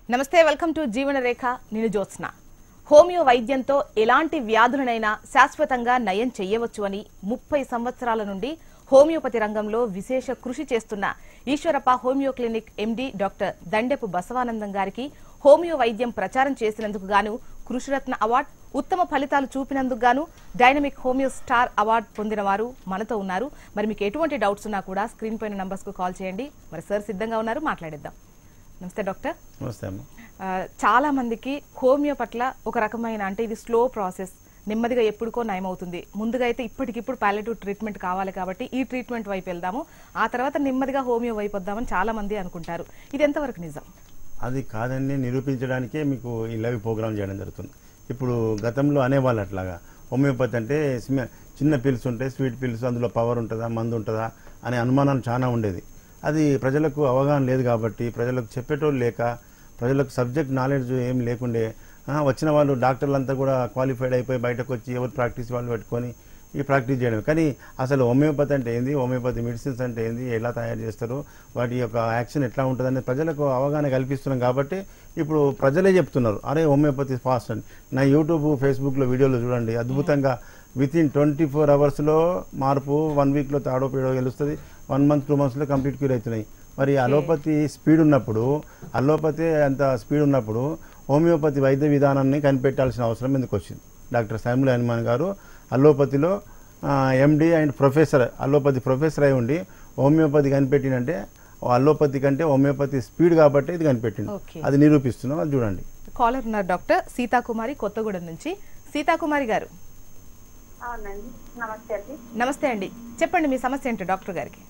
నమస్తే welcome to జీవన రేఖ నేను జ్యోత్స్న హోమియో వైద్యంతో ఎలాంటి వ్యాధులనైనా శాశ్వతంగా నయం చేయవచ్చు అని ముప్పై సంవత్సరాల నుండి హోమియోపతి రంగంలో విశేష కృషి చేస్తున్న Eshwarappa homeo clinic MD doctor Dandepu Basavanandam గారికి హోమియో వైద్యం ప్రచారం చేసినందుకు గాను కృషిరత్న అవార్డు ఉత్తమ ఫలితాలు చూపినందుకు గాను డైనమిక్ హోమియో స్టార్ అవార్డు పొందిన వారు మనతో ఉన్నారు మరి మీకు ఎటువంటి డౌట్స్ ఉన్నా కూడా స్క్రీన్ పైన నంబర్స్ కు కాల్ చేయండి మరి సార్ సిద్ధంగా ఉన్నారు మాట్లాడిద్దాం నమస్తే డాక్టర్ నమస్తే అమ్మ ఆ, చాలా మందికి హోమియో పట్ల ఒక రకమైన అంటే ఇది స్లో ప్రాసెస్ నెమ్మదిగా ఎప్పుడుకో నయమవుతుంది ముందుగా అయితే ఇప్పటికిప్పుడు పాలిటివ్ ట్రీట్మెంట్ కావాలి కాబట్టి ఈ ట్రీట్మెంట్ వైపు వెళ్దాము ఆ తర్వాత నెమ్మదిగా హోమియో వైపు వద్దామని చాలా మంది అనుకుంటారు ఇది ఎంతవరకు నిజం అది కాదని నిరూపించడానికే మీకు ఈ లైవ్ ప్రోగ్రామ్ చేయడం జరుగుతుంది ఇప్పుడు గతంలో అనేవాళ్ళు అట్లాగా హోమియోపతి అంటే సిమ- చిన్న పిల్స్ ఉంటాయి స్వీట్ పిల్స్ అందులో పవర్ ఉంటుందా మందు ఉంటుందా అనే అనుమానం చాలా ఉండేది అది ప్రజలకు అవగాహన లేదు కాబట్టి ప్రజలకు చెప్పేటోళ్ళు లేక ప్రజలకు సబ్జెక్ట్ నాలెడ్జ్ ఏం లేకుండే ఆ, వచ్చిన వాళ్ళు డాక్టర్లంతా కూడా క్వాలిఫైడ్ అయిపోయి బయటకు వచ్చి ఎవరు ప్రాక్టీస్ వాళ్ళు పెట్టుకొని ఈ ప్రాక్టీస్ చేయడం కానీ అసలు హోమియోపతి అంటే ఏంది హోమియోపతి మెడిసిన్స్ అంటే ఏంది ఎలా తయారు చేస్తారు వాటి యొక్క యాక్షన్ ఎట్లా ఉంటుంది అనేది ప్రజలకు అవగాహన కల్పిస్తున్నాం కాబట్టి ఇప్పుడు ప్రజలే చెప్తున్నారు అరే హోమియోపతి ఫాస్ట్ అని నా యూట్యూబ్ ఫేస్బుక్లో వీడియోలు చూడండి అద్భుతంగా విత్ ఇన్ ట్వంటీ ఫోర్ అవర్స్లో మార్పు వన్ వీక్లో తాడో పీడో గెలుస్తుంది వన్ మంత్ టూ మంత్స్లో కంప్లీట్ క్యూర్ అవుతున్నాయి మరి అలోపతి స్పీడ్ ఉన్నప్పుడు అలోపతి అంత స్పీడ్ ఉన్నప్పుడు హోమియోపతి వైద్య విధానాన్ని కనిపెట్టాల్సిన అవసరం ఎందుకు వచ్చింది డాక్టర్ సైముల్ హనుమాన్ గారు అలోపతిలో MD and professor allopathy professor అయి ఉండి హోమియోపతి కనిపెట్టినంటే అలోపతి కంటే హోమియోపతి స్పీడ్ కాబట్టి ఇది కనిపెట్టింది Okay. అది నిరూపిస్తున్నాం అది చూడండి కాలర్ ఉన్నారు డాక్టర్ సీతాకుమారి కొత్తగూడెం నుంచి సీతాకుమారి గారు అవునండి నమస్తే అండి నమస్తే అండి చెప్పండి మీ సమస్య ఏంటో డాక్టర్ గారికి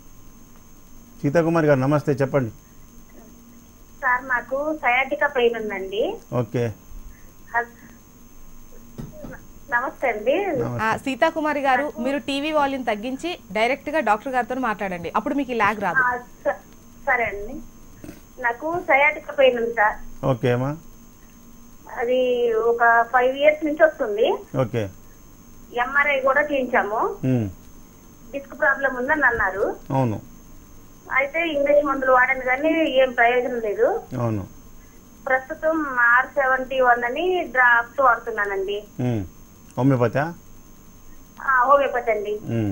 సీతాకుమారి గారు నమస్తే చెప్పండి సార్ నాకు సయాటికా పెయిన్ ఉందండి ఓకే హస్- నమస్తే అండి ఆ, సీతాకుమారి గారు మీరు టీవీ వాల్యూమ్ తగ్గించి డైరెక్ట్ గా డాక్టర్ గారితో మాట్లాడండి అప్పుడు మీకు ఈ లాగ్ రాదు ఆ, స- సరే అండి నాకు సయాటికా పెయిన్ ఉంది సార్ ఓకే అమ్మా అది ఒక ఫైవ్ ఇయర్స్ నుంచి వస్తుంది ఓకే ఎంఆర్ఐ కూడా చేయించాము ఉమ్, డిస్క్ ప్రాబ్లం ఉందని అన్నారు అవును అయితే ఇంగ్లీష్ మందులు వాడాను కానీ ఏం ప్రయోజనం లేదు అవును ప్రస్తుతం ఆర్ సెవెంటీ వన్ అని డ్రాప్స్ వాడుతున్నానండి ఉమ్, హోమియోపతా ఆ, హోమియోపతి అండి ఉమ్.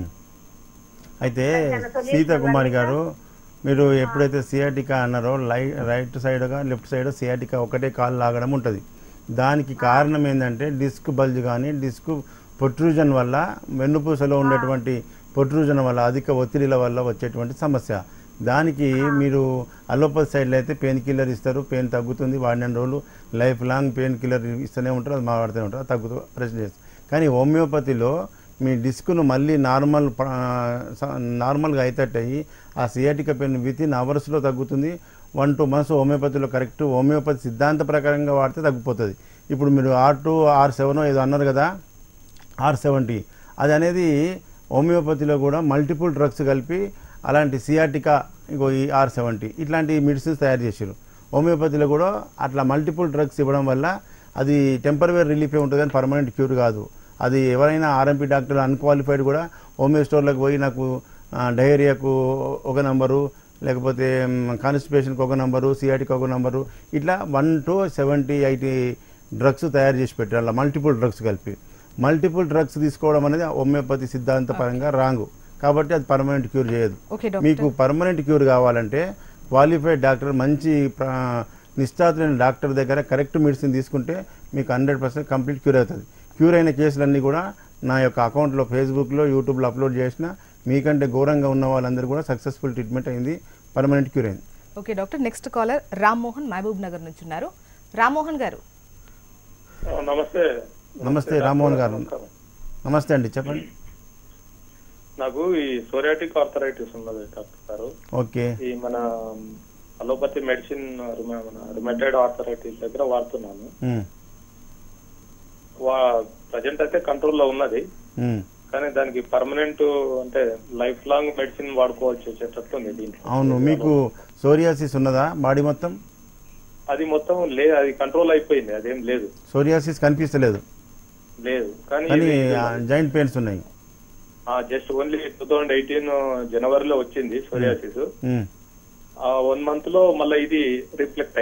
అయితే ఏదైనా solution సీతాకుమారి ఉందా గారు మీరు ఎప్పుడైతే సియాటికా అన్నారో లై రైట్ సైడ్గా లెఫ్ట్ సైడ్ సియాటికా ఒకటే కాలు లాగడం ఉంటుంది దానికి కారణం ఏంటంటే డిస్క్ బల్జ్ కానీ డిస్క్ పొట్రూజన్ వల్ల వెన్నుపూసలో ఉండేటువంటి పొట్రూజన్ వల్ల అధిక ఒత్తిడిల వల్ల వచ్చేటువంటి సమస్య దానికి మీరు అలోపతి సైడ్లో అయితే పెయిన్ కిల్లర్ ఇస్తారు పెయిన్ తగ్గుతుంది వాడిన రోజులు లైఫ్ లాంగ్ పెయిన్ కిల్లర్ ఇస్తూనే ఉంటారు అది వాడుతూనే ఉంటారు అది తగ్గుతూ రెస్ట్ చేస్తారు కానీ హోమియోపతిలో మీ డిస్క్ను మళ్ళీ నార్మల్ ప- స- నార్మల్గా అయితట్టు అయ్యి ఆ సియాటిక పెయిన్ విత్ ఇన్ అవర్స్లో తగ్గుతుంది వన్ టూ మంత్స్ హోమియోపతిలో కరెక్ట్ హోమియోపతి సిద్ధాంత ప్రకారంగా వాడితే తగ్గిపోతుంది ఇప్పుడు మీరు ఆర్ టూ ఆర్ సెవెన్ ఏదో అన్నారు కదా ఆర్ సెవెంటీ అది అనేది హోమియోపతిలో కూడా మల్టిపుల్ డ్రగ్స్ కలిపి అలాంటి సియాటికా ఇంకో ఈ ఆర్ సెవెంటీ ఇట్లాంటి మెడిసిన్స్ తయారు చేశారు హోమియోపతిలో కూడా అట్లా మల్టిపుల్ డ్రగ్స్ ఇవ్వడం వల్ల అది టెంపరరీ రిలీఫే ఉంటుంది కానీ పర్మనెంట్ క్యూర్ కాదు అది ఎవరైనా ఆర్ఎంపీ డాక్టర్ అన్క్వాలిఫైడ్ కూడా హోమియో స్టోర్లకు పోయి నాకు ఆ, డయేరియాకు ఒక నంబరు లేకపోతే కాన్స్టిపేషన్కి ఒక నంబరు సిఐటికి ఒక నంబరు ఇట్లా one two seventy eighty drugs తయారు చేసి పెట్టారు అలా మల్టిపుల్ డ్రగ్స్ కలిపి మల్టిపుల్ డ్రగ్స్ తీసుకోవడం అనేది హోమియోపతి సిద్ధాంత పరంగా రాంగు కాబట్టి అది పర్మనెంట్ క్యూర్ చేయదు ఓకే డాక్టర్ మీకు పర్మనెంట్ క్యూర్ కావాలంటే క్వాలిఫైడ్ డాక్టర్ మంచి ప్ర- నిష్ఠాతులైన డాక్టర్ దగ్గర కరెక్ట్ మెడిసిన్ తీసుకుంటే మీకు హండ్రెడ్ పర్సెంట్ కంప్లీట్ క్యూర్ అవుతుంది క్యూర్ అయిన కేసులన్నీ కూడా నా యొక్క అకౌంట్లో ఫేస్బుక్లో యూట్యూబ్లో అప్లోడ్ చేసిన మీకంటే ఘోరంగా ఉన్న వాళ్ళందరూ కూడా సక్సెస్ఫుల్ ట్రీట్మెంట్ అయింది పర్మనెంట్ క్యూర్ అయింది okay doctor next caller Rammohan Mahabubnagar నుంచి ఉన్నారు రామ్మోహన్ గారు ఆ, నమస్తే నమస్తే రామ్మోహన్ గారు నమస్కారం. నమస్తే అండి చెప్పండి నాకు ఈ సోరియాటిక్ ఆర్థరైటిస్ ఉన్నది డాక్టర్ గారు ఓకే ఈ మన అలోపతి మెడిసిన్ రుమ- మన రుమటైడ్ ఆర్థరైటిస్ దగ్గర వాడుతున్నాను ఉమ్, వా ప్రజెంట్ అయితే కంట్రోల్లో ఉన్నది ఉమ్. కానీ దానికి పర్మనెంట్ అంటే లైఫ్ లాంగ్ మెడిసిన్ వాడుకోవాల్సి వచ్చేటట్టు ఉంది దీంట్లో అవును మీకు సోరియాసిస్ ఉన్నదా బాడీ మొత్తం అది మొత్తం లే అది కంట్రోల్ అయిపోయింది అదేం లేదు సోరియాసిస్ కనిపిస్తలేదు లేదు కానీ కానీ జాయింట్ పెయిన్స్ ఉన్నాయి just only two thousand eighteen జనవరిలో వచ్చింది సోరియాసిస్ ఉమ్. ఆ వన్ మంత్ లో మళ్ళీ ఇది రిఫ్లెక్ట్ అయింది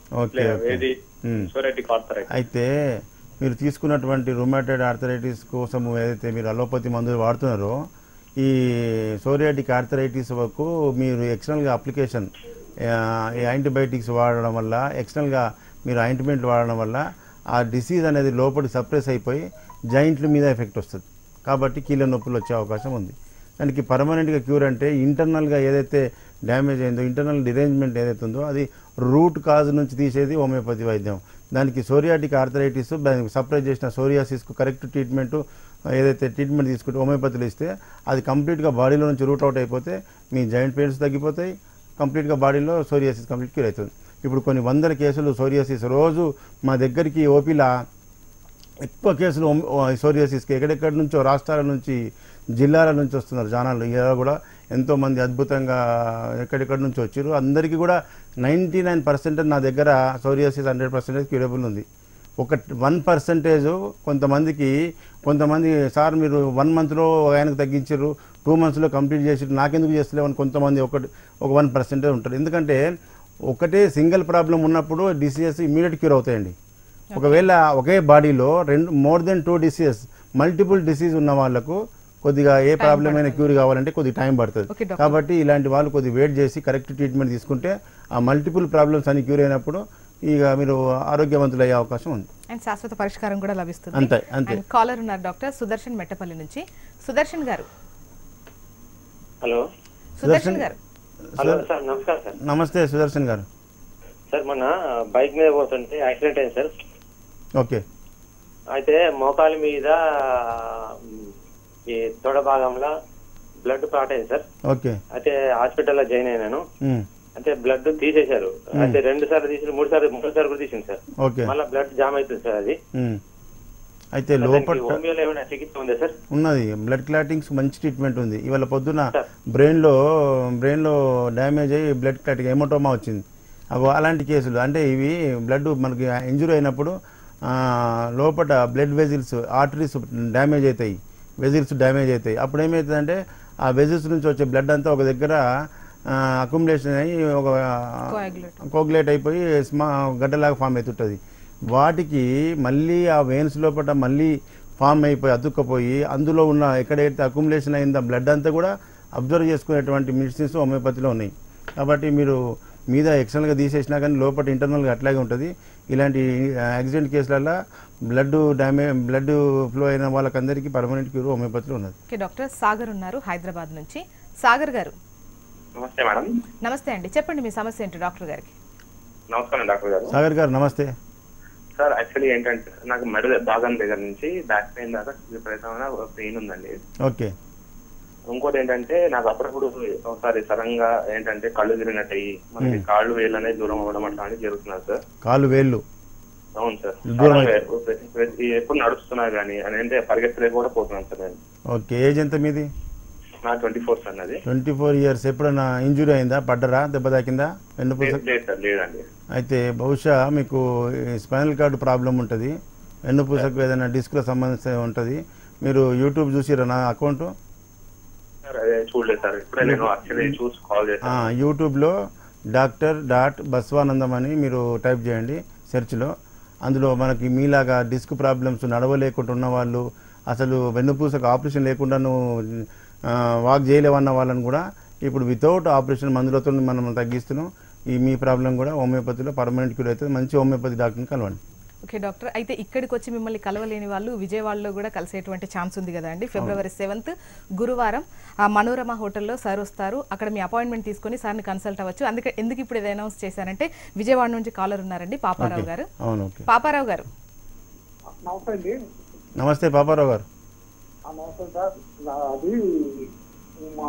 ఓకే ఓకే ఏది మ్మ్. సోరేటిక్ ఆర్థరైటిస్ అయితే మీరు తీసుకున్నటువంటి రుమాటైడ్ ఆర్థరైటిస్ కోసం ఏదైతే మీరు అలోపతి మందులు వాడుతున్నారో ఈ సోరియాటిక్ ఆర్థరైటిస్ వరకు మీరు ఎక్స్టర్నల్గా అప్లికేషన్ ఈ యాంటీబయాటిక్స్ వాడడం వల్ల ఎక్స్టర్నల్గా మీరు ఆయింట్మెంట్ వాడడం వల్ల ఆ డిసీజ్ అనేది లోపలికి సప్రెస్ అయిపోయి జాయింట్ల మీద ఎఫెక్ట్ వస్తుంది కాబట్టి కీళ్ళ నొప్పులు వచ్చే అవకాశం ఉంది దానికి పర్మనెంట్గా క్యూర్ అంటే ఇంటర్నల్గా ఏదైతే డ్యామేజ్ అయిందో ఇంటర్నల్ డిరేంజ్మెంట్ ఏదైతే ఉందో అది రూట్ కాజ్ నుంచి తీసేది హోమియోపతి వైద్యం దానికి సోరియాటిక్ ఆర్థరైటిస్ దానికి సప్రెస్ చేసిన సోరియాసిస్కు కరెక్ట్ ట్రీట్మెంట్ ఏదైతే ట్రీట్మెంట్ తీసుకుంటే హోమియోపతిలో ఇస్తే అది కంప్లీట్గా బాడీలో నుంచి రూట్ అవుట్ అయిపోతే మీ జాయింట్ పెయిన్స్ తగ్గిపోతాయి కంప్లీట్గా బాడీలో సోరియాసిస్ కంప్లీట్ క్యూర్ అవుతుంది ఇప్పుడు కొన్ని వందల కేసులు సోరియాసిస్ రోజు మా దగ్గరికి ఓపీలా ఎక్కువ కేసులు ఓమ్- ఓ సోరియాసిస్కి ఎక్కడెక్కడి నుంచో రాష్ట్రాల నుంచి జిల్లాల నుంచి వస్తున్నారు జనాలు ఇలా కూడా ఎంతోమంది అద్భుతంగా ఎక్కడెక్కడి నుంచి వచ్చారు అందరికీ కూడా నైంటీ నైన్ పర్సెంట్ నా దగ్గర సోరియాసిస్ హండ్రెడ్ పర్సెంటేజ్ క్యూరబుల్ ఉంది ఒక వన్ పర్సెంటేజ్ కొంతమందికి కొంతమంది సార్ మీరు వన్ మంత్లో ఆయనకు తగ్గించారు టూ మంత్స్లో కంప్లీట్ చేసి నాకెందుకు చేస్తలేవు అని కొంతమంది ఒకటి ఒక వన్ పర్సెంటేజ్ ఉంటారు ఎందుకంటే ఒకటే సింగిల్ ప్రాబ్లం ఉన్నప్పుడు డిసీజెస్ ఇమీడియట్ క్యూర్ అవుతాయండి ఒకవేళ ఒకే బాడీలో రెండు more than two diseases multiple disease ఉన్న వాళ్ళకు కొద్దిగా ఏ ప్రాబ్లం అయినా క్యూర్ కావాలంటే కొద్దిగా టైం Okay, పడుతుంది doctor. కాబట్టి ఇలాంటి వాళ్ళు కొద్దిగా వెయిట్ చేసి కరెక్ట్ ట్రీట్మెంట్ తీసుకుంటే ఆ మల్టిపుల్ ప్రాబ్లమ్స్ అన్ని క్యూర్ అయినప్పుడు ఇక మీరు ఆరోగ్యవంతులు అయ్యే అవకాశం ఉంది అండ్ శాశ్వత పరిష్కారం కూడా లభిస్తుంది అంతే, అంతే. అండ్ కాలర్ ఉన్నారు డాక్టర్ సుదర్శన్ మెట్టపల్లి నుంచి సుదర్శన్ గారు హలో సుదర్శన్ గారు హలో సార్ నమస్కారం సార్ నమస్తే సుదర్శన్ గారు సార్ మొన్న బైక్ మీద పోతుంటే యాక్సిడెంట్ అయింది సార్ ఓకే అయితే మోకాలి మీద మ్, ఈ తొడ భాగంలో బ్లడ్ క్లాట్ అయింది సార్ ఓకే అయితే హాస్పిటల్లో జాయిన్ అయినాను ఉమ్, అంటే బ్లడ్ తీసేశారు అయితే రెండు సార్లు తీసి మూడు సార్లు మూడు సార్లు కూడా తీసింది సార్ ఓకే మళ్ళీ బ్లడ్ జామ్ అవుతుంది సార్ అది ఉమ్. అయితే దానికి లోపల హోమియోలో ఏమైనా చికిత్స ఉందా సార్ ఉన్నది బ్లడ్ క్లాటింగ్స్ మంచి ట్రీట్మెంట్ ఉంది ఇవాళ పొద్దున బ్రెయిన్లో బ్రెయిన్లో డ్యామేజ్ అయ్యి బ్లడ్ క్లాటింగ్ ఎమోటోమా వచ్చింది అగో అలాంటి కేసులు అంటే ఇవి బ్లడ్ మనకి ఇంజురీ అయినప్పుడు ఆ, లోపల బ్లడ్ వెజిల్స్ ఆర్టరీస్ డ్యామేజ్ అవుతాయి వెజిల్స్ డ్యామేజ్ అవుతాయి అప్పుడు ఏమవుతుందంటే ఆ వెజిల్స్ నుంచి వచ్చే బ్లడ్ అంతా ఒక దగ్గర అక్యుములేషన్ అయ్యి ఒక Coagulate. కోగులేట్ అయిపోయి స్మా గడ్డలాగా ఫామ్ అవుతుంటుంది వాటికి మళ్ళీ ఆ వెయిన్స్ లోపల మళ్ళీ ఫామ్ అయిపోయి అతుక్కపోయి అందులో ఉన్న ఎక్కడైతే అక్యుములేషన్ అయిందో బ్లడ్ అంతా కూడా అబ్జర్వ్ చేసుకునేటువంటి మెడిసిన్స్ హోమియోపతిలో ఉన్నాయి కాబట్టి మీరు మీద ఎక్స్టర్నల్గా తీసేసినా కానీ లోపల ఇంటర్నల్గా అట్లాగే ఉంటుంది ఇలాంటి యాక్సిడెంట్ కేసులలో బ్లడ్ డ్యామేజ్ బ్లడ్ ఫ్లో అయిన వాళ్ళకందరికీ పర్మనెంట్ క్యూర్ హోమియోపతిలో ఉన్నది ఓకే డాక్టర్ సాగర్ ఉన్నారు హైదరాబాద్ నుంచి సాగర్ గారు నమస్తే మేడం నమస్తే అండి చెప్పండి మీ సమస్య ఏంటి డాక్టర్ గారికి నమస్కారం డాక్టర్ గారు సాగర్ గారు నమస్తే సార్ యాక్చువల్లీ ఏంటంటే నాకు మెడ భాగం దగ్గర నుంచి బ్యాక్ పెయిన్ దాకా విపరీతమైన పెయిన్ ఉందండి ఓకే ఇంకోటి ఏంటంటే నాకు అప్పుడప్పుడు ఒకసారి సడన్గా ఏంటంటే కళ్ళు తిరిగినట్టు అయ్యి మనకి కాళ్ళు వేళ్ళు అనేది దూరం అవ్వడం అట్లాంటివి జరుగుతున్నారు సార్ కాలు వేళ్ళు అవును సార్ దూరం సడన్గా ప్రతి- ప్రతి- ఎప్పుడు నడుస్తున్నా కానీ అని అంటే పరిగెత్తలేక కూడా పోతున్నాను సార్ నేను ఓకే ఏజ్ ఎంత మీది నా ట్వంటీ ఫోర్ సార్ అది ట్వంటీ ఫోర్ ఇయర్స్ ఎప్పుడైనా ఇంజురీ అయిందా పడ్డరా దెబ్బ తాకిందా వెన్నుపూస లేదు సార్ లేదండి అయితే బహుశా మీకు స్పైనల్ కార్డు ప్రాబ్లం ఉంటుంది వెన్నుపూసకు ఏదైనా డిస్క్లో సంబంధించి ఉంటుంది మీరు యూట్యూబ్ చూసిరా నా అకౌంట్ సార్ అదే చూడలేదు సార్ ఇప్పుడే నేను యాక్చువల్లీ చూసి కాల్ చేశాను యూట్యూబ్లో డాక్టర్ డాట్ బస్వానందం అని మీరు టైప్ చేయండి సెర్చ్లో అందులో మనకి మీలాగా డిస్క్ ప్రాబ్లమ్స్ నడవలేకుండా ఉన్న వాళ్ళు అసలు వెన్నుపూసకు ఆపరేషన్ లేకుండా నువ్వు ఆ, వాక్ చేయలేవన్న వాళ్ళని కూడా ఇప్పుడు వితౌట్ ఆపరేషన్ మందులతో మనం తగ్గిస్తున్నాం ఈ మీ ప్రాబ్లం కూడా హోమియోపతిలో పర్మనెంట్ క్యూర్ అవుతుంది మంచి హోమియోపతి డాక్టర్ని కలవండి ఓకే డాక్టర్ అయితే ఇక్కడికి వచ్చి మిమ్మల్ని కలవలేని వాళ్ళు విజయవాడలో కూడా కలిసేటువంటి ఛాన్స్ ఉంది కదా అండి ఫిబ్రవరి సెవెంత్ గురువారం ఆ మనోరమ హోటల్లో సార్ వస్తారు అక్కడ మీ అపాయింట్మెంట్ తీసుకొని సార్ని కన్సల్ట్ అవ్వచ్చు అందుకే ఎందుకు ఇప్పుడు ఇది అనౌన్స్ చేశారంటే విజయవాడ నుంచి కాలర్ ఉన్నారండి పాపారావు గారు అవును ఓకే పాపారావు గారు నమస్తే అండి నమస్తే పాపారావు గారు ఆ, నమస్తే సార్ నా- అది మా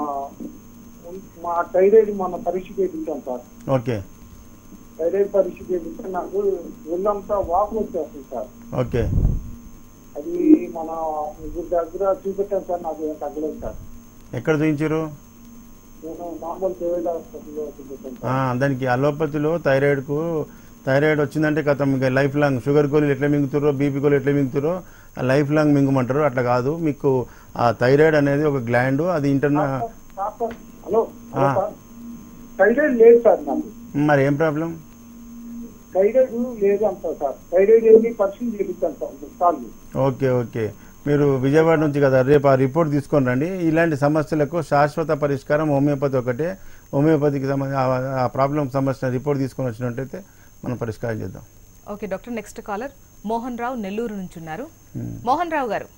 మా థైరాయిడ్ మన పరీక్ష చేయించాం సార్ ఓకే థైరాయిడ్ పరీక్ష చేయింస్తే నాకు ఒళ్ళంతా వాపులు వచ్చేస్తుంది సార్ ఓకే అది మన ముగ్గురు దగ్గర చూపెట్టాను సార్ నాకు ఏం తగ్గలేదు సార్ ఎక్కడ చూపించారు నేను మామూలు థైరాయిడ్ హాస్పిటల్లో చూపెట్టాను ఆ, సార్ దానికి అలోపతిలో థైరాయిడ్కు థైరాయిడ్ వచ్చిందంటే కథం ఇంకా లైఫ్ లాంగ్ షుగర్ గోళీలు ఎట్లా మింగుతారో బీపీ గోళీలు ఎట్లా మింగుతారో ఆ లైఫ్ లాంగ్ మింగమంటారు అట్లా కాదు మీకు ఆ థైరాయిడ్ అనేది ఒక గ్లాండ్ అది ఇంటర్న సార్, సార్, హలో హలో ఆ. సార్ థైరాయిడ్ లేదు సార్ నాకు మరి ఏం ప్రాబ్లం థైరాయిడ్ లేదు అంటారు సార్ థైరాయిడ్ ఏమి పరిశీలన చేయించాను సార్ సార్లు ఓకే ఓకే మీరు విజయవాడ నుంచి కదా రేపు ఆ రిపోర్ట్ తీసుకొని రండి ఇలాంటి సమస్యలకు శాశ్వత పరిష్కారం హోమియోపతి ఒకటే హోమియోపతికి సంబంధించి ఆ- ఆ ప్రాబ్లం సంబంధించిన రిపోర్ట్ తీసుకొని వచ్చినట్టయితే మనం పరిష్కారం చేద్దాం okay doctor next caller Mohan Rao Nellore నుంచి ఉన్నారు మోహన్ రావు గారు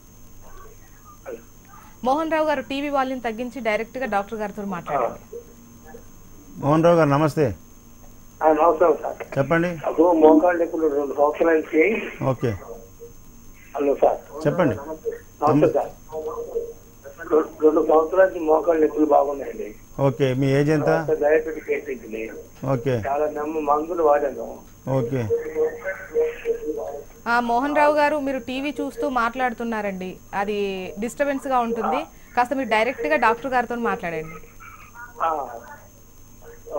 మోహన్ రావు గారు టీవీ వాల్యూమ్ తగ్గించి డైరెక్ట్ గా డాక్టర్ గారితో మాట్లాడండి మోహన్ రావు గారు నమస్తే నమస్కారం సార్ చెప్పండి నాకు మోకాళ్ళ నొప్పులు రెండు సంవత్సరాల నుంచి ఓకే హలో సార్ చెప్పండి నమస్తే సార్ రెండు- రెండు సంవత్సరాల నుంచి మోకాళ్ళ నొప్పులు బాగున్నాయండి ఓకే మీ ఏజ్ ఎంత డయాబెటిక్ పేషెంట్ని ఓకే చాలా నమ్మ మందులు వాడాను ఓకే ఆ, మోహన్ రావు గారు మీరు టీవీ చూస్తూ మాట్లాడుతున్నారండి అది డిస్టర్బెన్స్ గా ఉంటుంది కాస్త మీరు డైరెక్ట్ గా డాక్టర్ గారితో మాట్లాడండి ఆ, ఆ,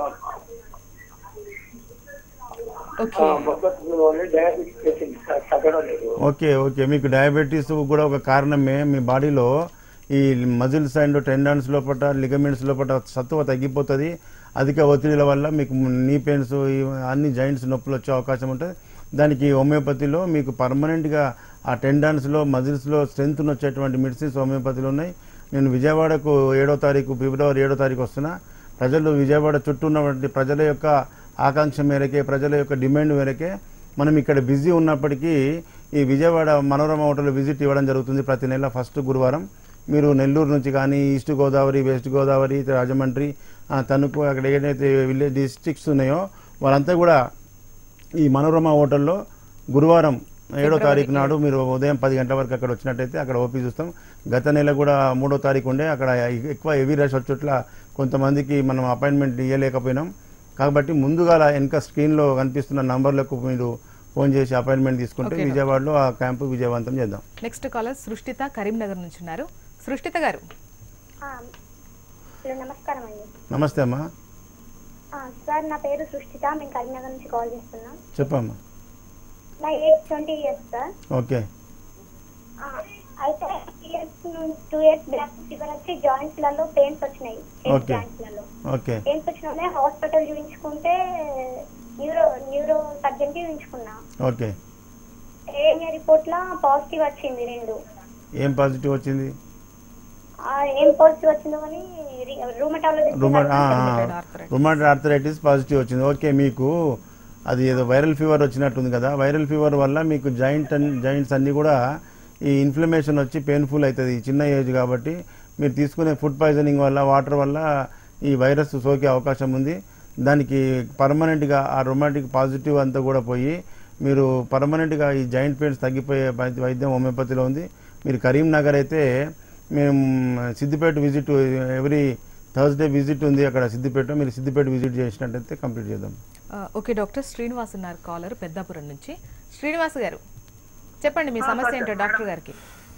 ఓకే ఆ, మొక్కజొన్నలోని డయాబెటిక్ పేషెంట్ సార్ తగ్గడం లేదు ఓకే ఓకే మీకు డయాబెటీస్ కూడా ఒక కారణమే మీ బాడీలో ఈ మజిల్స్ అండ్ టెండన్స్ లోపల లిగమెంట్స్ లోపల సత్తువ తగ్గిపోతుంది అధిక ఒత్తిడిల వల్ల మీకు నీ పెయిన్స్ అన్ని జాయింట్స్ నొప్పులు వచ్చే అవకాశం ఉంటుంది దానికి హోమియోపతిలో మీకు పర్మనెంట్గా ఆ టెండన్స్లో మజిల్స్లో స్ట్రెంత్ వచ్చేటువంటి మెడిసిన్స్ హోమియోపతిలో ఉన్నాయి నేను విజయవాడకు ఏడో తారీఖు ఫిబ్రవరి ఏడో తారీఖు వస్తున్నా ప్రజలు విజయవాడ చుట్టూ ఉన్నటువంటి ప్రజల యొక్క ఆకాంక్ష మేరకే ప్రజల యొక్క డిమాండ్ మేరకే మనం ఇక్కడ బిజీ ఉన్నప్పటికీ ఈ విజయవాడ మనోరమ హోటల్ విజిట్ ఇవ్వడం జరుగుతుంది ప్రతి నెల ఫస్ట్ గురువారం మీరు నెల్లూరు నుంచి కానీ ఈస్ట్ గోదావరి వెస్ట్ గోదావరి రాజమండ్రి ఆ, తణుకు అక్కడ ఏదైతే విలేజ్ డిస్ట్రిక్ట్స్ ఉన్నాయో వాళ్ళంతా కూడా ఈ మనోరమ హోటల్లో గురువారం ఏడో తారీఖు నాడు మీరు ఉదయం పది గంటల వరకు అక్కడ వచ్చినట్టయితే అక్కడ ఓపీ చూస్తాం గత నెల కూడా మూడో తారీఖు ఉండే అక్కడ ఎక్కువ హెవీ రష్ వచ్చేట్ల కొంతమందికి మనం అపాయింట్మెంట్ ఇవ్వలేకపోయినాం కాబట్టి ముందుగా వెనక స్క్రీన్లో కనిపిస్తున్న నంబర్లకు మీరు ఫోన్ చేసి అపాయింట్మెంట్ తీసుకుంటే Okay, విజయవాడలో ఆ క్యాంపు విజయవంతం చేద్దాం నెక్స్ట్ కాలర్ సృష్టిత కరీంనగర్ నుంచి ఉన్నారు సృష్టిత గారు ఆ, హలో నమస్కారం అండి నమస్తే అమ్మా ఆ, సార్ నా పేరు సృష్టిత మేము కరీంనగర్ నుంచి కాల్ చేస్తున్నాం చెప్పమ్మా నా age twenty years sir okay ఆ, అయితే years two years back fever వచ్చి జాయింట్స్ లలో పెయిన్స్ వచ్చినాయి Okay. జాయింట్స్ లలో ఓకే పెయిన్స్ వచ్చిన హాస్పిటల్ చూపించుకుంటే న్యూరో న్యూరో సర్జన్ కి చూపించుకున్నా ఓకే ఏరియా రిపోర్ట్ లో పాజిటివ్ వచ్చింది రెండు ఏం పాజిటివ్ వచ్చింది ఆ, ఏం పాజిటివ్ వచ్చిందో అని రూమటాలజిస్ట్ రుమా Rheumatoid arthritis. Rheumatoid arthritis positive వచ్చింది ఓకే మీకు అది ఏదో వైరల్ ఫీవర్ వచ్చినట్టుంది కదా వైరల్ ఫీవర్ వల్ల మీకు జాయింట్ జాయింట్స్ అన్నీ కూడా ఈ ఇన్ఫ్లమేషన్ వచ్చి పెయిన్ఫుల్ అవుతుంది ఈ చిన్న ఏజ్ కాబట్టి మీరు తీసుకునే ఫుడ్ పాయిజనింగ్ వల్ల వాటర్ వల్ల ఈ వైరస్ సోకే అవకాశం ఉంది దానికి పర్మనెంట్గా ఆ రొమాటిక్ పాజిటివ్ అంతా కూడా పోయి మీరు పర్మనెంట్గా ఈ జాయింట్ పెయిన్స్ తగ్గిపోయే వైద్య- వైద్యం హోమియోపతిలో ఉంది మీరు కరీంనగర్ అయితే మేము Siddipet visit every Thursday visit ఉంది అక్కడ సిద్దిపేట మీరు సిద్దిపేట విజిట్ చేసినట్టయితే కంప్లీట్ చేద్దాం ఆ, ఓకే డాక్టర్ శ్రీనివాస్ ఉన్నారు కాలర్ పెద్దాపురం నుంచి శ్రీనివాస్ గారు చెప్పండి మీ సమస్య ఏంటో డాక్టర్ గారికి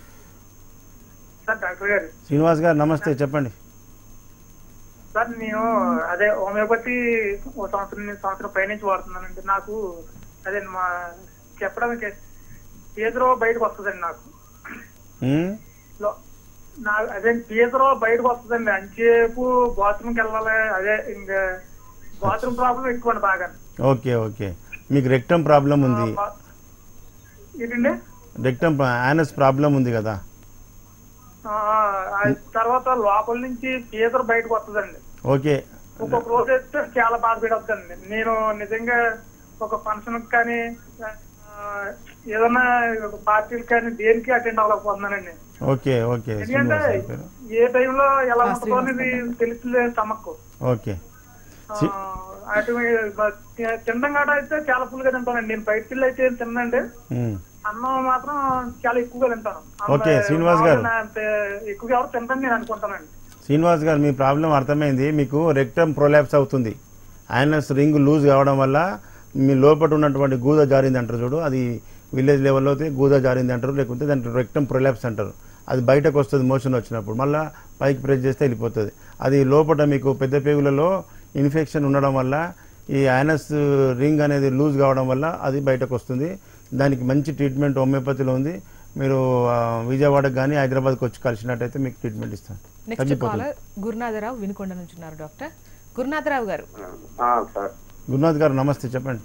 సార్ డాక్టర్ గారు శ్రీనివాస్ గారు నమస్తే చెప్పండి సార్ నేను అదే హోమియోపతి ఓ సంవత్సరం నుంచి సంవత్సరం పైనుంచి వాడుతున్నానండి నాకు అదే మా చెప్పడానికి పేదరో బయటకు వస్తుందండి నాకు ఉమ్? లో- నా అదే పేదరో బయటకు వస్తుందండి అంచేపు బాత్రూమ్కి వెళ్ళాలి అదే ఇంకా బాత్రూమ్ ప్రాబ్లం ఎక్కువ అండి బాగా ఓకే ఓకే మీకు రెక్టమ్ ప్రాబ్లం ఉంది బా- ఏంటండి రెక్టమ్ యానస్ ప్రాబ్లం ఉంది కదా ఆ, ఆ తర్వాత లోపల నుంచి పేదరు బయటకు వస్తుందండి ఓకే ఒక్కొక్క రోజు అయితే చాలా బాధ పెడతానండి నేను నిజంగా ఒక ఫంక్షన్ కానీ ఆ, ఏదైనా ఒక పార్టీలు కానీ దేనికి అటెండ్ అవ్వలేకపోతున్నానండి ఓకే ఓకే ఎందుకంటే శ్రీనివాస్ గారి పేరు ఏ టైంలో ఎలా ఆ, ఉంటుందో అనేది తెలుసులే స్టమక్ ఓకే ఆ, అటు తినడం కాడ అయితే చాలా ఫుల్ గా తింటానండి నేను బయటికి వెళ్ళి అయితే ఏం తినండి ఉమ్. అన్నం మాత్రం చాలా ఎక్కువగా తింటాను అన్నం ఓకే, శ్రీనివాస్ గారు. మామూలుగా అంత ఎక్కువగా ఎవరు తింటాను నేను అనుకుంటానండి శ్రీనివాస్ గారు మీ ప్రాబ్లం అర్థమైంది మీకు రెక్టమ్ ప్రొలాప్స్ అవుతుంది ఐనస్ రింగ్ లూజ్ కావడం వల్ల మీ లోపల ఉన్నటువంటి గూద జారింది అంటారు చూడు అది విలేజ్ లెవెల్లో అయితే గూద జారింది అంటారు లేకుంటే దాంట్లో రెక్టమ్ ప్రొలాప్స్ అంటారు అది బయటకు వస్తుంది మోషన్ వచ్చినప్పుడు మళ్ళీ పైకి ప్రెస్ చేస్తే వెళ్ళిపోతుంది అది లోపల మీకు పెద్ద పేగులలో ఇన్ఫెక్షన్ ఉండడం వల్ల ఈ ఐనస్ రింగ్ అనేది లూజ్ కావడం వల్ల అది బయటకు వస్తుంది దానికి మంచి ట్రీట్మెంట్ హోమియోపతిలో ఉంది మీరు ఆ, విజయవాడకు కానీ హైదరాబాద్కి వచ్చి కలిసినట్టయితే మీకు ట్రీట్మెంట్ ఇస్తాను నెక్స్ట్ తగ్గిపోతుంది కాలర్ గురునాథరావు వినుకొండ నుంచి ఉన్నారు డాక్టర్ గురునాథరావు గారు సార్ గురునాథ్ గారు నమస్తే చెప్పండి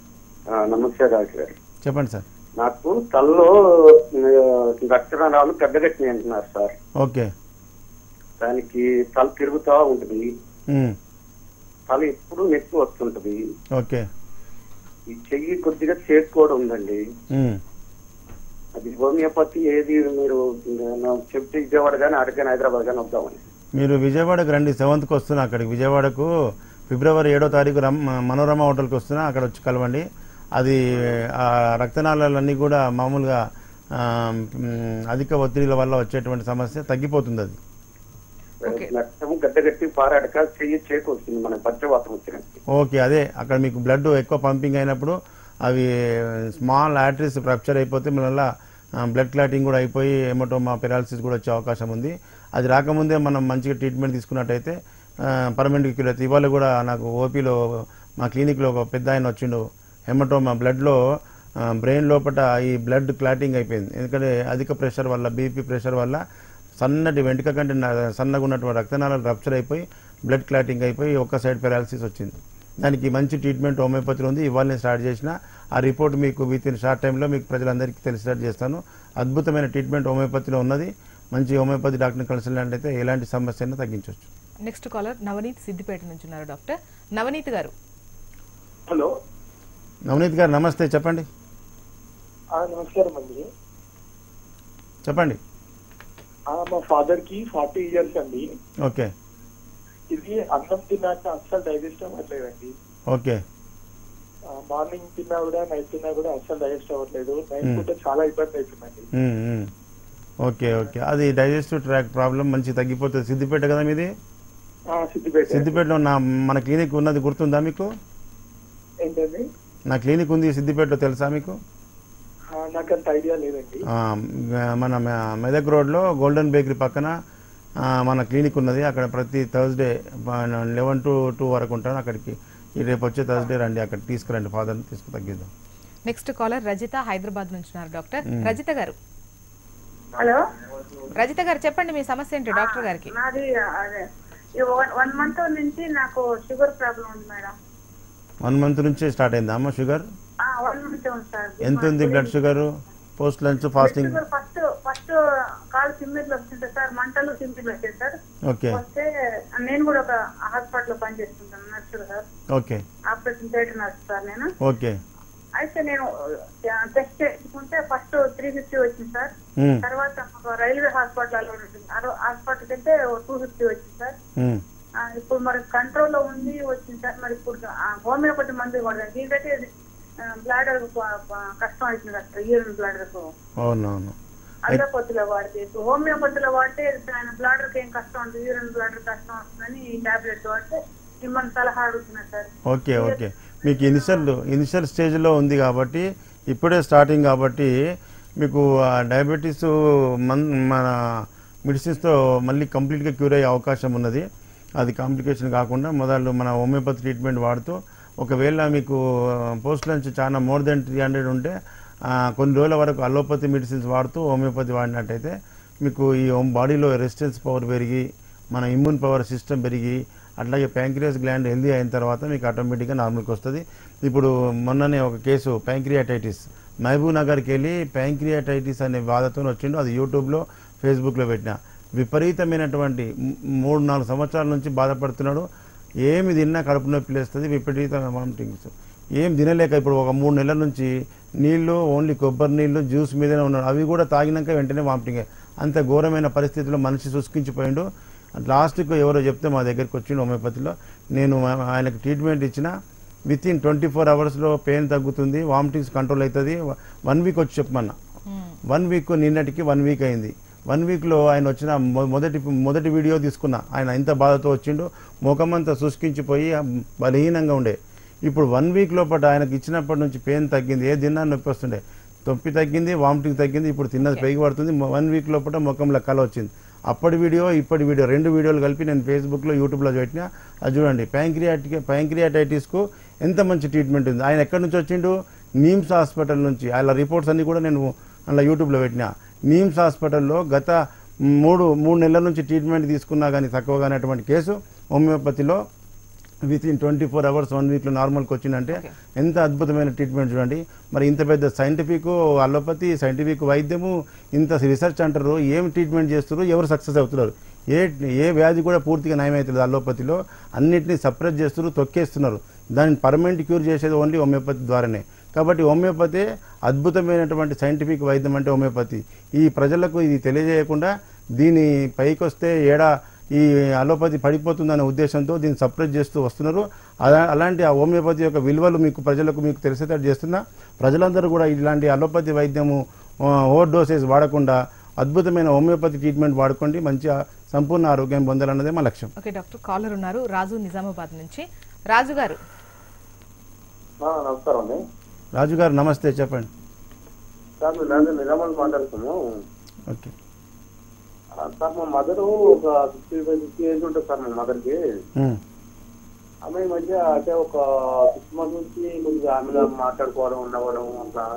ఆ, నమస్తే డాక్టర్ గారు చెప్పండి సార్ నాకు తలలో రక్తనాళాలు పెద్దగట్టినాయి అంటున్నారు సార్ ఓకే దానికి తల తిరుగుతా ఉంటుంది ఉమ్, తల ఎప్పుడు నొప్పి వస్తుంటది ఓకే ఈ చెయ్యి కొద్దిగా చేతి కూడా ఉందండి ఉమ్, అది హోమియోపతి ఏది మీరు నా- చెప్తే విజయవాడ కానీ అడగాని హైదరాబాద్ కానీ వద్దామని మీరు విజయవాడకు రండి సెవెంత్కి వస్తున్నా అక్కడికి విజయవాడకు ఫిబ్రవరి ఏడో తారీఖు రమ్ మనోరమ హోటల్కి వస్తున్నా అక్కడ వచ్చి కలవండి అది ఆ రక్తనాళాలన్నీ కూడా మామూలుగా ఆ, మ్, అధిక ఒత్తిడిల వల్ల వచ్చేటువంటి సమస్య తగ్గిపోతుంది అది ఓకే. రక్తం గడ్డగట్టి పారాడక చెయ్యి చేతి వస్తుంది మన పచ్చవాతం వచ్చినట్టు ఓకే అదే అక్కడ మీకు బ్లడ్ ఎక్కువ పంపింగ్ అయినప్పుడు అవి స్మాల్ ఆర్టరీస్ ఫ్రాక్చర్ అయిపోతే మళ్ళీ బ్లడ్ క్లాటింగ్ కూడా అయిపోయి ఎమటోమా పెరాలసిస్ కూడా వచ్చే అవకాశం ఉంది అది రాకముందే మనం మంచిగా ట్రీట్మెంట్ తీసుకున్నట్టయితే పర్మనెంట్ క్యూర్ అవుతుంది ఇవాళ కూడా నాకు ఓపీలో మా క్లినిక్లో ఒక పెద్ద ఆయన వచ్చిండు హెమటోమా బ్లడ్లో బ్రెయిన్ లోపల ఈ బ్లడ్ క్లాటింగ్ అయిపోయింది ఎందుకంటే అధిక ప్రెషర్ వల్ల బీపీ ప్రెషర్ వల్ల సన్నటి వెంట్రుక కంటే నా- సన్నగా ఉన్నటువంటి రక్తనాళాలు రప్చర్ అయిపోయి బ్లడ్ క్లాటింగ్ అయిపోయి ఒక సైడ్ పెరాలసిస్ వచ్చింది దానికి మంచి ట్రీట్మెంట్ హోమియోపతిలో ఉంది ఇవాళ నేను స్టార్ట్ చేసిన ఆ రిపోర్ట్ మీకు విత్ ఇన్ షార్ట్ టైంలో మీకు ప్రజలందరికీ తెలిసేటట్టు చేస్తాను అద్భుతమైన ట్రీట్మెంట్ హోమియోపతిలో ఉన్నది మంచి హోమియోపతి డాక్టర్ని కలిసినట్లయితే ఎలాంటి సమస్య అయినా తగ్గించవచ్చు నెక్స్ట్ కాలర్ నవనీత్ సిద్దిపేట నుంచి ఉన్నారు డాక్టర్ నవనీత్ గారు హలో నవనీత్ గారు నమస్తే చెప్పండి ఆ, నమస్కారం అండి చెప్పండి ఆ, మా ఫాదర్ కి ఫార్టీ ఇయర్స్ అండి ఓకే ఇది అన్నం తిన్నాక అస్సలు డైజెస్ట్ అవ్వట్లేదండి ఓకే మార్నింగ్ తిన్నా కూడా నైట్ తిన్నా కూడా అస్సలు డైజెస్ట్ అవ్వట్లేదు నైట్ Hmm. పూట చాలా ఇబ్బంది అవుతుందండి ఉమ్, ఉమ్. ఓకే ఓకే అది డైజెస్టివ్ ట్రాక్ ప్రాబ్లం మంచి తగ్గిపోతుంది సిద్దిపేట కదా మీది ఆ, సిద్దిపేట సిద్దిపేటలో నా మన క్లినిక్ ఉన్నది గుర్తుందా మీకు ఏంటండి నా క్లినిక్ ఉంది సిద్దిపేటలో తెలుసా మీకు ఆ, నాకు అంత ఐడియా లేదండి ఆ, మన మె- మెదక్ రోడ్లో గోల్డెన్ బేకరీ పక్కన ఆ, మన క్లినిక్ ఉన్నది అక్కడ ప్రతి థర్స్డే లెవెన్ టు టూ వరకు ఉంటాను అక్కడికి ఈ రేపు వచ్చే థర్స్డే రండి అక్కడికి తీసుకురండి ఫాదర్ని తీసుకు తగ్గిద్దాం నెక్స్ట్ కాలర్ రజిత హైదరాబాద్ నుంచి ఉన్నారు డాక్టర్ రజిత గారు హలో రజిత గారు చెప్పండి మీ సమస్య ఏంటి డాక్టర్ గారికి నాది అదే ఈ వన్ వన్ మంత్ నుంచి నాకు షుగర్ ప్రాబ్లం ఉంది మేడం వన్ మంత్ నుంచే స్టార్ట్ అయిందా అమ్మ షుగర్ వన్ మంత్ ఉంది సార్ ఎంత ఉంది blood sugar post lunch fasting sugar first first కాలు తిమ్మిర్లు వస్తుంటాయి సార్ మంటలు తిమ్మిర్లు వచ్చాయి సార్ ఓకే వస్తే నేను కూడా ఒక హాస్పిటల్లో పనిచేస్తుంటాను nurse sir okay operation theatre nurse sir నేను ఓకే అయితే నేను టెస్ట్ చేసుకుంటే ఫస్ట్ త్రీ ఫిఫ్టీ వచ్చింది సార్ ఉమ్, తర్వాత ఒక రైల్వే హాస్పిటల్ ఉంటుంది హాస్పిటల్ అయితే టూ ఫిఫ్టీ వచ్చింది సార్ ఉమ్. ఆ, ఇప్పుడు మరి కంట్రోల్ లో ఉంది వచ్చింది సార్ మరి ఇప్పుడు ఆ, హోమియోపతి మందు కూడా దీనికైతే బ్లాడర్ కష్టం అవుతుంది సార్ యూరిన్ బ్లాడర్ కు అవునవును అల్లోపతిలో వాడితే ఇప్పుడు హోమియోపతిలో వాడితే ఆయన బ్లాడర్ కి ఏం కష్టం ఉంటుంది యూరిన్ బ్లాడర్ కష్టం వస్తుందని ఈ టాబ్లెట్స్ వాడితే మిమ్మల్ని సలహా అడుగుతున్నారు సార్ ఓకే ఓకే మీకు ఇనిషియల్ ఇనిషియల్ స్టేజ్లో ఉంది కాబట్టి ఇప్పుడే స్టార్టింగ్ కాబట్టి మీకు ఆ డయాబెటీస్ మన్ మన మెడిసిన్స్తో మళ్ళీ కంప్లీట్గా క్యూర్ అయ్యే అవకాశం ఉన్నది అది కాంప్లికేషన్ కాకుండా మొదలు మన హోమియోపతి ట్రీట్మెంట్ వాడుతూ ఒకవేళ మీకు పోస్ట్ లంచ్ చాలా మోర్ దెన్ త్రీ హండ్రెడ్ ఉంటే ఆ, కొన్ని రోజుల వరకు అలోపతి మెడిసిన్స్ వాడుతూ హోమియోపతి వాడినట్టయితే మీకు ఈ హోమ్ బాడీలో రెసిస్టెన్స్ పవర్ పెరిగి మన ఇమ్యూన్ పవర్ సిస్టమ్ పెరిగి అట్లాగే ప్యాంక్రియాస్ గ్లాండ్ హెల్దీ అయిన తర్వాత మీకు ఆటోమేటిక్గా నార్మల్కి వస్తుంది ఇప్పుడు మొన్ననే ఒక కేసు ప్యాంక్రియాటైటిస్ మహబూబ్ నగర్కి వెళ్ళి ప్యాంక్రియాటైటిస్ అనే బాధతో వచ్చిండు అది యూట్యూబ్లో ఫేస్బుక్లో పెట్టిన విపరీతమైనటువంటి మ్- మూడు నాలుగు సంవత్సరాల నుంచి బాధపడుతున్నాడు ఏమి తిన్నా కడుపు నొప్పి లేస్తుంది విపరీతమైన వామిటింగ్స్ ఏం తినలేక ఇప్పుడు ఒక మూడు నెలల నుంచి నీళ్లు ఓన్లీ కొబ్బరి నీళ్లు జ్యూస్ మీదనే ఉన్నాడు అవి కూడా తాగినాక వెంటనే వామిటింగ్ అంత ఘోరమైన పరిస్థితిలో మనిషి శుష్కించిపోయిండు లాస్ట్కి ఎవరో చెప్తే మా దగ్గరికి వచ్చిండు హోమియోపతిలో నేను ఆ- ఆయనకు ట్రీట్మెంట్ ఇచ్చిన విత్ ఇన్ ట్వంటీ ఫోర్ అవర్స్లో పెయిన్ తగ్గుతుంది వామిటింగ్స్ కంట్రోల్ అవుతుంది వన్ వీక్ వచ్చి చెప్పమన్నా వన్ వీక్ నిన్నటికి వన్ వీక్ అయింది వన్ వీక్లో ఆయన వచ్చిన మొ- మొదటి మొదటి వీడియో తీసుకున్నా ఆయన ఎంత బాధతో వచ్చిండు ముఖమంతా శుష్కించిపోయి ఆ బలహీనంగా ఉండే ఇప్పుడు వన్ వీక్ లోపల ఆయనకి ఇచ్చినప్పటి నుంచి పెయిన్ తగ్గింది ఏ తిన్నా నొప్పి వస్తుండే నొప్పి తగ్గింది వామిటింగ్ తగ్గింది ఇప్పుడు తిన్నది పైకి పడుతుంది వన్ వీక్ లోపల ముఖంలో కళ వచ్చింది అప్పటి వీడియో ఇప్పటి వీడియో రెండు వీడియోలు కలిపి నేను ఫేస్బుక్లో యూట్యూబ్లో పెట్టిన అది చూడండి ప్యాంక్రియాటిక్ ప్యాంక్రియాటైటిస్కు ఎంత మంచి ట్రీట్మెంట్ ఉంది ఆయన ఎక్కడి నుంచి వచ్చిండు నీమ్స్ హాస్పిటల్ నుంచి అలా రిపోర్ట్స్ అన్ని కూడా నేను అలా యూట్యూబ్లో పెట్టిన నీమ్స్ హాస్పిటల్లో గత మూడు మూడు నెలల నుంచి ట్రీట్మెంట్ తీసుకున్నా కానీ తక్కువ కానటువంటి కేసు హోమియోపతిలో within twenty four hours one వీక్లో నార్మల్కి వచ్చిందంటే Okay. ఎంత అద్భుతమైన ట్రీట్మెంట్ చూడండి మరి ఇంత పెద్ద సైంటిఫిక్ అలోపతి సైంటిఫిక్ వైద్యము ఇంత రీసెర్చ్ అంటారు ఏం ట్రీట్మెంట్ చేస్తున్నారు ఎవరు సక్సెస్ అవుతున్నారు ఏ ఏ వ్యాధి కూడా పూర్తిగా నయమవుతుంది అలోపతిలో అన్నిటిని సప్రెస్ చేస్తున్నారు తొక్కేస్తున్నారు దాన్ని పర్మనెంట్ క్యూర్ చేసేది ఓన్లీ హోమియోపతి ద్వారానే కాబట్టి హోమియోపతి అద్భుతమైనటువంటి సైంటిఫిక్ వైద్యం అంటే హోమియోపతి ఈ ప్రజలకు ఇది తెలియజేయకుండా దీని పైకి వస్తే ఏడా ఈ అలోపతి పడిపోతుందనే ఉద్దేశంతో దీన్ని సపరేట్ చేస్తూ వస్తున్నారు అలా అలాంటి ఆ హోమియోపతి యొక్క విలువలు మీకు ప్రజలకు మీకు తెలిసేటట్టు చేస్తున్నా ప్రజలందరూ కూడా ఇలాంటి అలోపతి వైద్యము ఓవర్ డోసెస్ వాడకుండా అద్భుతమైన హోమియోపతి ట్రీట్మెంట్ వాడుకోండి మంచిగా సంపూర్ణ ఆరోగ్యం పొందాలన్నదే మా లక్ష్యం ఓకే డాక్టర్ కాలర్ ఉన్నారు రాజు నిజామాబాద్ నుంచి రాజు గారు నమస్కారం అండి రాజు గారు నమస్తే చెప్పండి సార్ మేము నిజామాబాద్ నిజామాబాద్ మాట్లాడుతున్నాము ఓకే ఆ, సార్ మా మదర్ ఒక ఫిఫ్టీ ఫైవ్ ఫిఫ్టీ ఏజ్ ఉంటుంది సార్ మా మదర్కి ఉమ్, ఆమె ఈ మధ్య అంటే ఒక సిక్స్ మంత్స్ నుంచి కొద్దిగా ఆమె మాట్లాడుకోవడం ఉండవడం అట్లా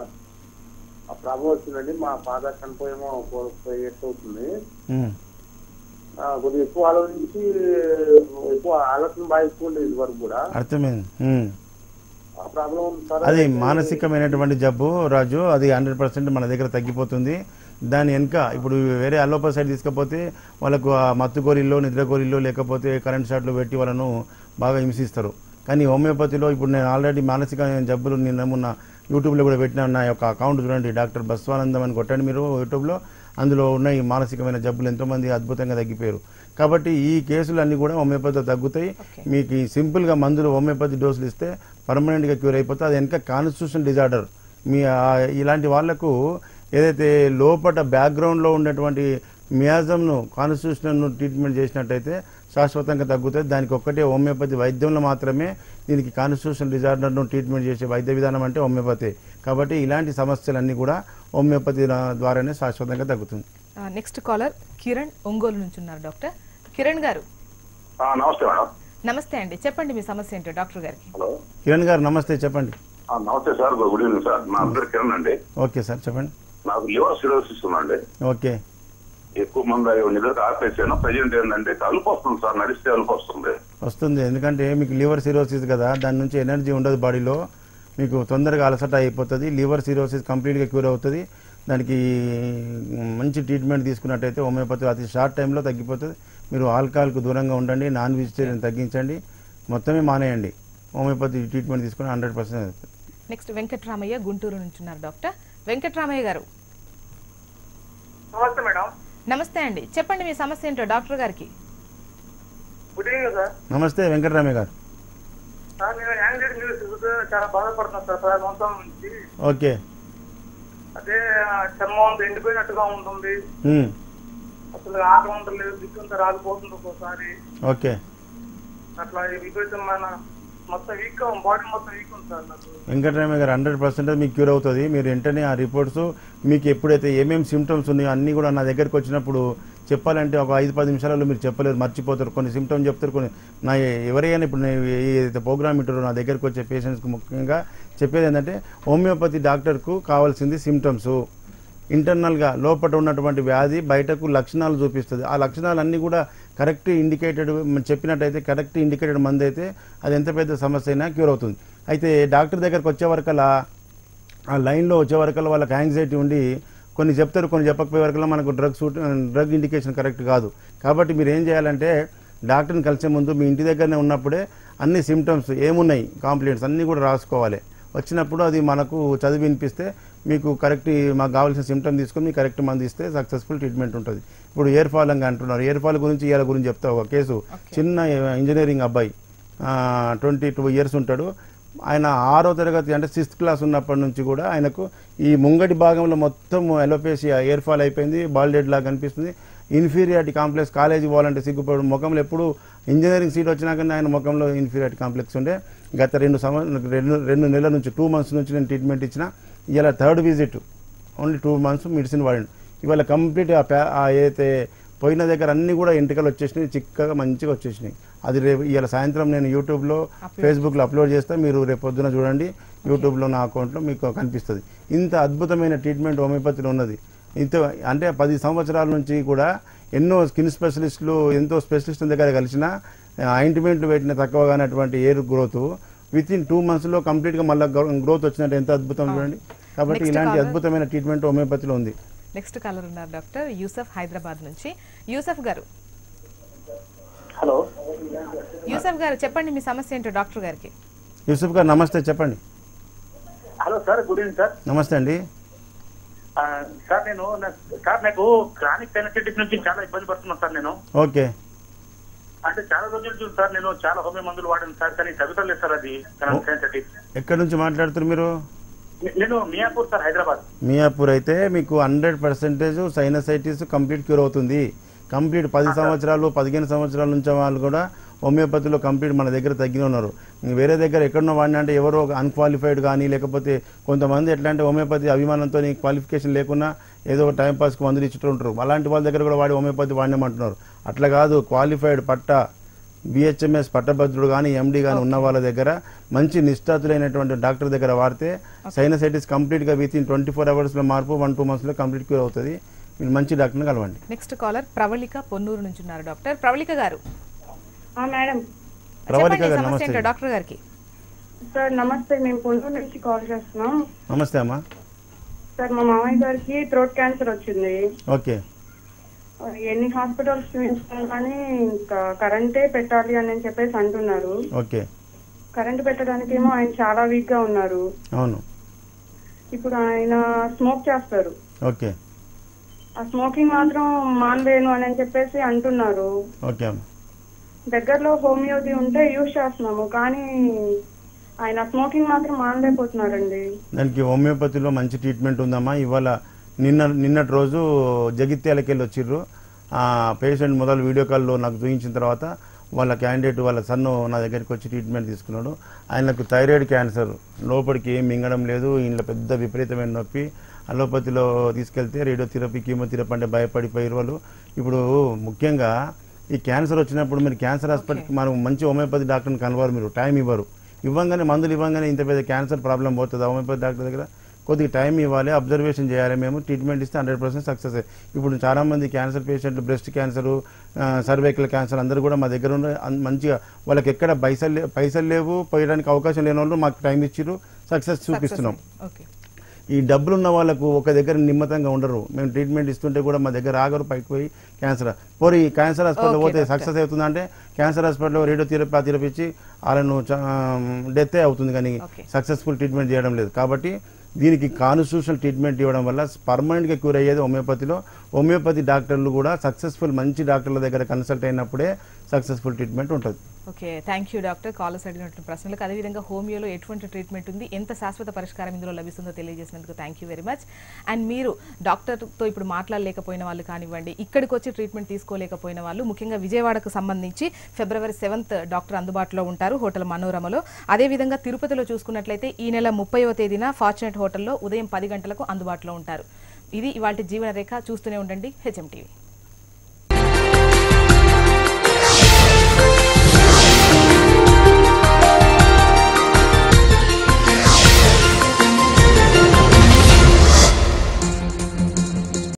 ఆ ప్రాబ్లం వచ్చిందండి మా ఫాదర్ చనిపోయేమో ఫోర్ ఫైవ్ ఇయర్స్ అవుతుంది ఉమ్, ఆ, కొద్దిగా ఎక్కువ ఆలోచించి ఎక్కువ ఆలోచన బాగా ఎక్కువ ఉండేది ఇది వరకు కూడా అర్థమైంది ఉమ్. ఆ ప్రాబ్లం సార్ అది మానసికమైనటువంటి జబ్బు రాజు అది హండ్రెడ్ పర్సెంట్ మన దగ్గర తగ్గిపోతుంది దాని వెనుక ఇప్పుడు వేరే అల్లోపా సైడ్ తీసుకపోతే వాళ్ళకు ఆ మత్తు గోరీల్లో నిద్ర గోరీల్లో లేకపోతే కరెంట్ షాట్లు పెట్టి వాళ్ళను బాగా హింసిస్తారు కానీ హోమియోపతిలో ఇప్పుడు నేను ఆల్రెడీ మానసిక జబ్బులు నిన్న మొన్న యూట్యూబ్లో కూడా పెట్టిన నా యొక్క అకౌంట్ చూడండి డాక్టర్ బస్వానందం అని కొట్టండి మీరు యూట్యూబ్లో అందులో ఉన్న ఈ మానసికమైన జబ్బులు ఎంతోమంది అద్భుతంగా తగ్గిపోయారు కాబట్టి ఈ కేసులు అన్నీ కూడా హోమియోపతితో తగ్గుతాయి Okay. మీకు ఈ సింపుల్గా మందులు హోమియోపతి డోసులు ఇస్తే పర్మనెంట్గా క్యూర్ అయిపోతే అది వెనక కాన్స్టిట్యూషన్ డిజార్డర్ మీ ఆ- ఇలాంటి వాళ్లకు ఏదైతే లోపల బ్యాక్గ్రౌండ్లో ఉన్నటువంటి మియాజంను కాన్స్టిట్యూషన్ను ట్రీట్మెంట్ చేసినట్టయితే శాశ్వతంగా తగ్గుతుంది దానికి ఒక్కటే హోమియోపతి వైద్యంలో మాత్రమే దీనికి కాన్స్టిట్యూషన్ డిజార్డర్ను ట్రీట్మెంట్ చేసే వైద్య విధానం అంటే హోమియోపతి కాబట్టి ఇలాంటి సమస్యలన్నీ కూడా హోమియోపతి రా- ద్వారానే శాశ్వతంగా తగ్గుతుంది ఆ, నెక్స్ట్ కాలర్ కిరణ్ ఒంగోలు నుంచి ఉన్నారు డాక్టర్ కిరణ్ గారు నమస్తే మేడం నమస్తే అండి చెప్పండి మీ సమస్య ఏంటో డాక్టర్ గారికి హలో కిరణ్ గారు నమస్తే చెప్పండి ఆ, నమస్తే సార్ గుడ్ ఈవినింగ్ సార్ నా పేరు కిరణ్ అండి ఓకే సార్ చెప్పండి నాకు లివర్ సిరోసిస్ ఉందండి ఓకే ఎక్కువ మంది నిద్రకు ఆపేసాను ప్రజెంట్ ఏంటంటే అలుపు వస్తుంది సార్ నడిస్తే అలుపు వస్తుంది వస్తుంది ఎందుకంటే మీకు లివర్ సిరోసిస్ కదా దాని నుంచి ఎనర్జీ ఉండదు బాడీలో మీకు తొందరగా అలసట అయిపోతుంది లివర్ సిరోసిస్ కంప్లీట్గా క్యూర్ అవుతుంది దానికి మంచి ట్రీట్మెంట్ తీసుకున్నట్టయితే హోమియోపతి అతి షార్ట్ టైంలో తగ్గిపోతుంది మీరు ఆల్కహాల్కు దూరంగా ఉండండి నాన్ వెజిటేరియన్ తగ్గించండి మొత్తమే మానేయండి హోమియోపతి ట్రీట్మెంట్ తీసుకుని hundred percent next Venkatramaiah Guntur నుంచి ఉన్నారు డాక్టర్ వెంకట్రామయ్య గారు నమస్తే మేడం నమస్తే అండి చెప్పండి మీ సమస్య ఏంటో డాక్టర్ గారికి గుడ్ ఈవినింగ్ సార్ నమస్తే వెంకటరామయ్య గారు సార్ నేను యాంగ్జైటీ న్యూస్ చాలా బాధపడుతున్నాను సార్ పది సంవత్సరాల నుంచి ఓకే అదే ఆ, చర్మం అంతా ఎండిపోయినట్టుగా ఉంటుంది ఉమ్, అసలు ఆకలి ఉండలేదు దిక్కుంతా రాలిపోతుంది ఒక్కోసారి ఓకే అట్లా విపరీతమైన మొత్తం వీక్ బాడీ మొత్తం వీక్ ఉంది సార్ నాకు వెంకటరామయ్య గారు హండ్రెడ్ పర్సెంట్ మీకు క్యూర్ అవుతుంది మీరు వెంటనే ఆ రిపోర్ట్స్ మీకు ఎప్పుడైతే ఏమేమి సిమ్టమ్స్ ఉన్నాయో అన్నీ కూడా నా దగ్గరికి వచ్చినప్పుడు చెప్పాలంటే ఒక ఐదు పది నిమిషాలలో మీరు చెప్పలేరు మర్చిపోతారు కొన్ని సిమ్టమ్స్ చెప్తారు కొన్ని నా ఎవరైనా ఇప్పుడు నేను ఏదైతే ప్రోగ్రామ్ ఇంటారో నా దగ్గరికి వచ్చే పేషెంట్స్కి ముఖ్యంగా చెప్పేది ఏంటంటే హోమియోపతి డాక్టర్కు కావాల్సింది సిమ్టమ్స్ ఇంటర్నల్గా లోపల ఉన్నటువంటి వ్యాధి బయటకు లక్షణాలు చూపిస్తుంది ఆ లక్షణాలు అన్నీ కూడా కరెక్ట్ ఇండికేటెడ్ చెప్పినట్టయితే కరెక్ట్ ఇండికేటెడ్ మంది అయితే అది ఎంత పెద్ద సమస్య అయినా క్యూర్ అవుతుంది అయితే డాక్టర్ దగ్గరకు వచ్చే వరకల్లా ఆ లైన్లో వచ్చే వరకల్లా వాళ్ళకి యాంగ్జైటీ ఉండి కొన్ని చెప్తారు కొన్ని చెప్పకపోయే వరకల్లా మనకు drug suit drug indication correct కాదు కాబట్టి మీరు ఏం చేయాలంటే డాక్టర్ని కలిసే ముందు మీ ఇంటి దగ్గరనే ఉన్నప్పుడే అన్ని సిమ్టమ్స్ ఏమున్నాయి కాంప్లైంట్స్ అన్నీ కూడా రాసుకోవాలి వచ్చినప్పుడు అది మనకు చదివి వినిపిస్తే మీకు కరెక్ట్ మాకు కావాల్సిన సిమ్టమ్ తీసుకొని మీకు కరెక్ట్ మంది ఇస్తే సక్సెస్ఫుల్ ట్రీట్మెంట్ ఉంటుంది ఇప్పుడు ఇయర్ ఫాల్ అని అంటున్నారు ఇయర్ ఫాల్ గురించి ఇవాళ గురించి చెప్తా ఒక కేసు చిన్న ఇంజనీరింగ్ అబ్బాయి ట్వంటీ టూ ఇయర్స్ ఉంటాడు ఆయన ఆరో తరగతి అంటే సిక్స్త్ క్లాస్ ఉన్నప్పటి నుంచి కూడా ఆయనకు ఈ ముంగటి భాగంలో మొత్తం ఎలోపేసియా ఎయిర్ ఫాల్ అయిపోయింది బాల్డెడ్ లాగా కనిపిస్తుంది ఇన్ఫీరియారిటీ కాంప్లెక్స్ కాలేజీ పోవాలంటే సిగ్గుపడు ముఖంలో ఎప్పుడు ఇంజనీరింగ్ సీట్ వచ్చినాకనే ఆయన ముఖంలో ఇన్ఫీరియారిటీ కాంప్లెక్స్ ఉండే గత రెండు సంవ రెండు రెండు నెలల నుంచి టూ మంత్స్ నుంచి నేను ట్రీట్మెంట్ ఇచ్చిన ఇలా third visit only two months medicine వాడండి ఇవాళ కంప్లీట్ ఆ ప్యా ఆ ఏదైతే పోయిన దగ్గర అన్ని కూడా ఎంటికలు వచ్చేసినాయి చిక్కగా మంచిగా వచ్చేసినాయి అది రేపు ఇవాళ సాయంత్రం నేను యూట్యూబ్లో ఫేస్బుక్లో అప్లోడ్ చేస్తే మీరు రేపు పొద్దున చూడండి యూట్యూబ్లో నా అకౌంట్లో మీకు కనిపిస్తుంది ఇంత అద్భుతమైన ట్రీట్మెంట్ హోమియోపతిలో ఉన్నది ఇంత అంటే పది సంవత్సరాల నుంచి కూడా ఎన్నో స్కిన్ స్పెషలిస్టులు ఎంతో స్పెషలిస్టుల దగ్గర కలిసిన ఆయింట్మెంట్ పెట్టిన తక్కువగానటువంటి hair growth with in two మంత్స్లో కంప్లీట్గా మళ్ళీ గ్రోత్ వచ్చినట్టు ఎంత అద్భుతం చూడండి కాబట్టి Next ఇలాంటి caller. అద్భుతమైన ట్రీట్మెంట్ హోమియోపతిలో ఉంది నెక్స్ట్ కాలర్ ఉన్నారు డాక్టర్ యూసఫ్ హైదరాబాద్ నుంచి యూసఫ్ గారు హలో యూసఫ్ గారు చెప్పండి మీ సమస్య ఏంటో డాక్టర్ గారికి యూసుఫ్ గారు నమస్తే చెప్పండి hello sir good evening sir నమస్తే అండి ఆ, సార్ నేను నా- సార్ నాకు క్రానిక్ సైనసైటిస్ నుంచి చాలా ఇబ్బంది పడుతున్నాను సార్ నేను ఓకే అంటే చాలా రోజుల నుంచి సార్ నేను చాలా హోమియో మందులు వాడాను సార్ కానీ తగ్గుతలేదు సార్ అది క్రానిక్ సైనసైటిస్ ఎక్కడి నుంచి మాట్లాడుతున్నారు మీరు నేను మియాపూర్ సార్ హైదరాబాద్ మియాపూర్ అయితే మీకు hundred percentage sinusitis complete cure అవుతుంది కంప్లీట్ పది సంవత్సరాలు పదిహేను సంవత్సరాల నుంచి వాళ్ళు కూడా హోమియోపతిలో కంప్లీట్ మన దగ్గర తగ్గిన ఉన్నారు ఇంక వేరే దగ్గర ఎక్కడున్న వాడిని అంటే ఎవరో అన్క్వాలిఫైడ్ కానీ లేకపోతే కొంతమంది ఎట్లా అంటే హోమియోపతి అభిమానంతో క్వాలిఫికేషన్ లేకున్నా ఏదో ఒక టైం పాస్కి మందులు ఇచ్చుతూ ఉంటారు అలాంటి వాళ్ళ దగ్గర కూడా వాడి హోమియోపతి వాడినామంటున్నారు అట్లా కాదు క్వాలిఫైడ్ పట్ట బిహెచ్ఎంఎస్ పట్టభద్రుడు కానీ ఎండి కానీ ఉన్న వాళ్ళ దగ్గర మంచి నిష్ఠాతులైనటువంటి డాక్టర్ దగ్గర వాడితే సైనసైటిస్ కంప్లీట్గా విత్ ఇన్ ట్వంటీ ఫోర్ అవర్స్లో మార్పు వన్ టూ మంత్స్లో కంప్లీట్ క్యూర్ అవుతుంది మీరు మంచి డాక్టర్ని కలవండి నెక్స్ట్ కాలర్ ప్రవళిక పొన్నూరు నుంచి ఉన్నారు డాక్టర్ ప్రవళిక గారు మేడం ప్రవళిక చెప్పండి గారు సమస్య నమస్తే ఏంటో డాక్టర్ గారికి సార్ నమస్తే మేము పొందూరు నుంచి కాల్ చేస్తున్నాం నమస్తే అమ్మా సార్ మా మామయ్య గారికి థ్రోట్ క్యాన్సర్ వచ్చింది ఓకే ఎన్ని హాస్పిటల్స్ చూపించాం కానీ ఇంకా కరెంటే పెట్టాలి అని చెప్పేసి అంటున్నారు ఓకే కరెంట్ పెట్టడానికి ఏమో ఆయన చాలా వీక్ గా ఉన్నారు అవును ఇప్పుడు ఆయన స్మోక్ చేస్తారు ఓకే ఆ స్మోకింగ్ మాత్రం మానలేను అని చెప్పేసి అంటున్నారు ఓకే అమ్మా దగ్గరలో హోమియోది ఉంటే యూజ్ చేస్తున్నాము కానీ ఆయన స్మోకింగ్ మాత్రం మానలేకపోతున్నారండి దానికి హోమియోపతిలో మంచి ట్రీట్మెంట్ ఉందమ్మా ఇవాళ నిన్న నిన్నటి రోజు జగిత్యాలకి వెళ్ళి వచ్చిర్రు ఆ పేషెంట్ మొదలు వీడియో కాల్లో నాకు చూపించిన తర్వాత వాళ్ళ క్యాండిడేట్ వాళ్ళ సన్ను నా దగ్గరికి వచ్చి ట్రీట్మెంట్ తీసుకున్నాడు ఆయనకు థైరాయిడ్ క్యాన్సర్ లోపలికి ఏం మింగడం లేదు ఇంట్లో పెద్ద విపరీతమైన నొప్పి అలోపతిలో తీసుకెళ్తే రేడియోథెరపీ కీమోథెరపీ అంటే భయపడిపోయారు వాళ్ళు ఇప్పుడు ముఖ్యంగా ఈ క్యాన్సర్ వచ్చినప్పుడు మీరు క్యాన్సర్ హాస్పిటల్కి మనం మంచి హోమియోపతి డాక్టర్ని కలవారు మీరు టైం ఇవ్వరు ఇవ్వంగానే మందులు ఇవ్వంగానే ఇంత పెద్ద క్యాన్సర్ ప్రాబ్లం పోతుంది హోమియోపతి డాక్టర్ దగ్గర కొద్దిగా టైం ఇవ్వాలి అబ్జర్వేషన్ చేయాలి మేము ట్రీట్మెంట్ ఇస్తే హండ్రెడ్ పర్సెంట్ సక్సెస్ ఇప్పుడు చాలామంది క్యాన్సర్ పేషెంట్లు బ్రెస్ట్ క్యాన్సర్ సర్వైకల్ క్యాన్సర్ అందరూ కూడా మా దగ్గర ఉన్న అన్- మంచిగా వాళ్ళకి ఎక్కడ పైసలు లే- పైసలు లేవు పోయడానికి అవకాశం లేని వాళ్ళు మాకు టైం ఇచ్చిర్రు సక్సెస్ చూపిస్తున్నాం ఓకే ఈ డబ్బులు ఉన్న వాళ్ళకు ఒక దగ్గర నిమ్మతంగా ఉండరు మేము ట్రీట్మెంట్ ఇస్తుంటే కూడా మా దగ్గర ఆగరు పైకి పోయి క్యాన్సర్ పోయి క్యాన్సర్ హాస్పిటల్ Okay, పోతే doctor. సక్సెస్ అవుతుందంటే క్యాన్సర్ హాస్పిటల్లో రేడియోథెరపీ ఆ థెరపీ ఇచ్చి వాళ్ళను డెత్ అవుతుంది కానీ Okay. సక్సెస్ఫుల్ ట్రీట్మెంట్ చేయడం లేదు కాబట్టి దీనికి కాన్స్టిట్యూషనల్ ట్రీట్మెంట్ ఇవ్వడం వల్ల పర్మనెంట్గా క్యూర్ అయ్యేది హోమియోపతిలో హోమియోపతి డాక్టర్లు కూడా సక్సెస్ఫుల్ మంచి డాక్టర్ల దగ్గర కన్సల్ట్ అయినప్పుడే సక్సెస్ఫుల్ ట్రీట్మెంట్ ఉంటుంది okay thank you doctor callers అడిగినటువంటి ప్రశ్నలకు అదేవిధంగా హోమియోలో ఎటువంటి ట్రీట్మెంట్ ఉంది ఎంత శాశ్వత పరిష్కారం ఇందులో లభిస్తుందో తెలియజేసినందుకు thank you very much and మీరు డాక్టర్తో ఇప్పుడు మాట్లాడలేకపోయిన వాళ్ళు కానివ్వండి ఇక్కడికి వచ్చి ట్రీట్మెంట్ తీసుకోలేకపోయిన వాళ్ళు ముఖ్యంగా విజయవాడకు సంబంధించి ఫిబ్రవరి సెవెంత్ డాక్టర్ అందుబాటులో ఉంటారు హోటల్ మనోరమలో అదేవిధంగా తిరుపతిలో చూసుకున్నట్లయితే ఈ నెల ముప్పైవ తేదీన ఫార్చునేట్ హోటల్లో ఉదయం పది గంటలకు అందుబాటులో ఉంటారు ఇది ఇవాళ జీవన రేఖ చూస్తూనే ఉండండి హెచ్ఎం టీవీ